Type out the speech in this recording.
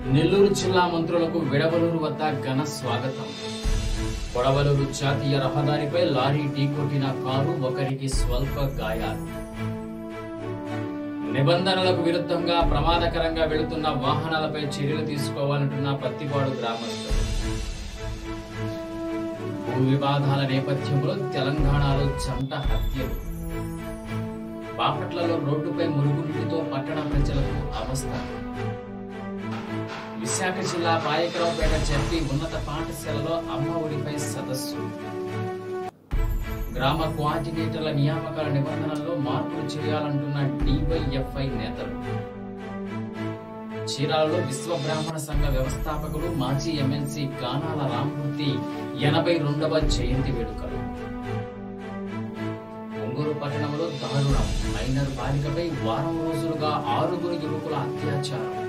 నెల్లూరు జిల్లా మంత్రులకు విడవలూరు వద్ద ఘన స్వాగతం కొడవలూరు జాతీయ రహదారిపై లారీ ఢీకొట్టిన కారు ఒకరికి స్వల్ప గాయాలు నిబంధనలకు విరుద్ధంగా ప్రమాదకరంగా వెళుతున్న వాహనాలపై చర్యలు తీసుకోవాలంటున్న పత్తిపాడు గ్రామస్తులు భూ వివాదాల నేపథ్యంలో తెలంగాణలో జంట హత్యలు బాపట్లలో రోడ్డుపై మురుగునీటితో పట్టణ ప్రజలకు అవస్థ విశాఖ జిల్లా పాయకరావుపేట జడ్పీ ఉన్నత పాఠశాలలో అమ్మ ఒడిపై సదస్సు గ్రామ కోఆర్డినేటర్ల నియామకాల నిబంధనల్లో మార్పులు చేయాలంటున్న డివైఎఫ్ఐ నేతలు చీరాలలో విశ్వ బ్రాహ్మణ సంఘ వ్యవస్థాపకులు మాజీ ఎమ్మెల్సీ గానాల రామ్మూర్తి ఎనభై రెండవ జయంతి వేడుకలు ఒంగోలు పట్టణంలో దారుణం మైనర్ బాలికపై వారం రోజులుగా ఆరుగురు యువకుల అత్యాచారం